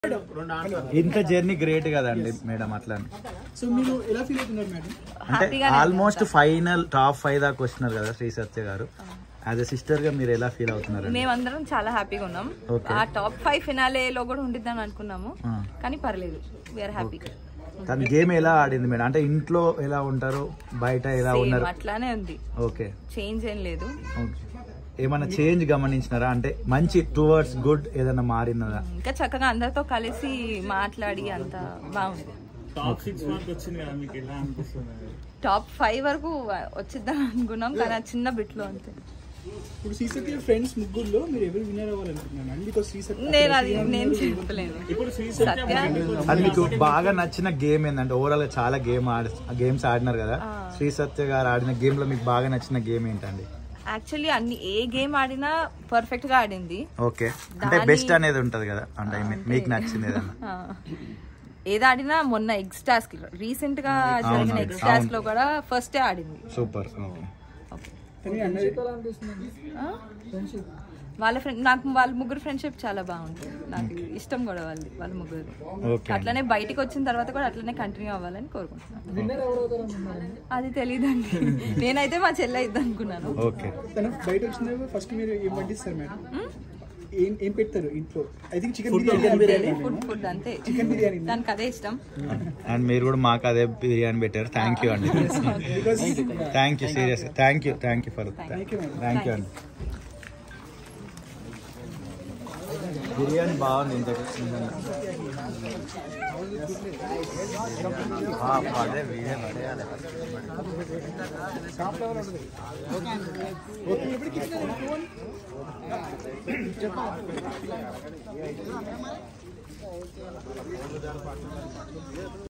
ఇంత journey great కదండి madam అట్లా అని. సో మీరు ఎలా ఫీల్ అవుతున్నారు మేడం అంటే హ్యాపీగానే ఆల్మోస్ట్ ఫైనల్ టాప్ ఫైవ్ దాకా వచ్చినారు కదా శ్రీ సత్య గారు యాజ్ ఎ సిస్టర్ గా మీరు ఎలా ఫీల్ అవుతున్నారు మేమందరం చాలా హ్యాపీగా ఉన్నాం Okay. ఆ టాప్ ఫైవ్ ఫినాలేలో కూడా ఉండిద్దాం అనుకున్నాము ఆ. కానీ పర్లేదు వీఆర్ హ్యాపీ తన గేమ్ ఎలా ఆడింది మేడం అంటే ఇంట్లో ఎలా ఉంటారు బయట ఎలా ఉన్నారు అట్లానే ఉంది ఓకే చేంజ్ ఏం లేదు ఓకే ఏమైనా చేంజ్ గమనించినారా అంటే మంచి టువర్డ్స్ గుడ్ ఏదైనా మారినదా ఇంకా చక్కగా అందరితో కలిసి మాట్లాడి అంత బాగుంది టాప్ సిక్స్ వరకు వచ్చింది కదా మీకు ఎలా అనిపిస్తుంది టాప్ ఫైవ్ వరకు వచ్చిద్దాం అనుకున్నాం కానీ ఆ చిన్న బిట్లో అంతే ఇప్పుడు శ్రీశక్తి ఫ్రెండ్స్ ముగ్గురులో మీరు ఎవరు విన్నర్ అవ్వాలనుకుంటున్నాను అండ్ బికాస్ శ్రీశక్తి నేను అది నేను చెప్పలేను ఇప్పుడు శ్రీ సత్య అది మీకు బాగా నచ్చిన గేమ్ ఏంటంటే ఓవరాల్ గా చాలా గేమ్ ఆడి గేమ్స్ ఆడినారు కదా శ్రీ సత్య గారు ఆడిన గేమ్ లో మీకు బాగా నచ్చిన గేమ్ ఏంటండి యాక్చువల్లీ అన్ని ఏ గేమ్ ఆడినా పర్ఫెక్ట్ గా ఆడింది ఓకే అంటే బెస్ట్ అనేది ఉంటది కదా అంటే I mean, మీకు నచ్చింది ఏదన్నా ఆ. ఏది ఆడినా మొన్న ఎగ్స్ టాస్క్ రీసెంట్ గా జరిగిన అవును, ఎగ్స్ టాస్క్ లో కూడా ఫస్ట్ ఆడింది సూపర్ ఓకే ఓకే కానీ అన్నది ఆ? వాళ్ళ ఫ్రెండ్ నాకు వాళ్ళ ముగ్గురు ఫ్రెండ్షిప్ చాలా బాగుంటుంది నాకు ఇష్టం కూడా వాళ్ళది వాళ్ళ ముగ్గురు ఓకే అట్లనే బయటికి వచ్చిన తర్వాత కూడా అట్లనే కంటిన్యూ అవ్వాలని కోరుకుంటున్నాను అది తెలియదండి నేనైతే మా చెల్లె అయిద్ది అనుకున్నాను ఓకే తను బయట వచ్చిన ఫస్ట్ మీరు ఏం వడ్డిస్తారు మేడం ఏం ఏం పెడతారు ఇంట్లో I think chicken biryani food food అంతే చికెన్ బిర్యానీ దానికి అదే ఇష్టం అండ్ మీరు కూడా మాకు అదే బిర్యానీ పెట్టారు థ్యాంక్ యూ అండి because thank you serious thank you thank you for Thank thank you అండి బిర్యానీ బాగుంది ఇంత అదే వీడియో పడేయాలి ఓకే ఇప్పుడు కిచెన్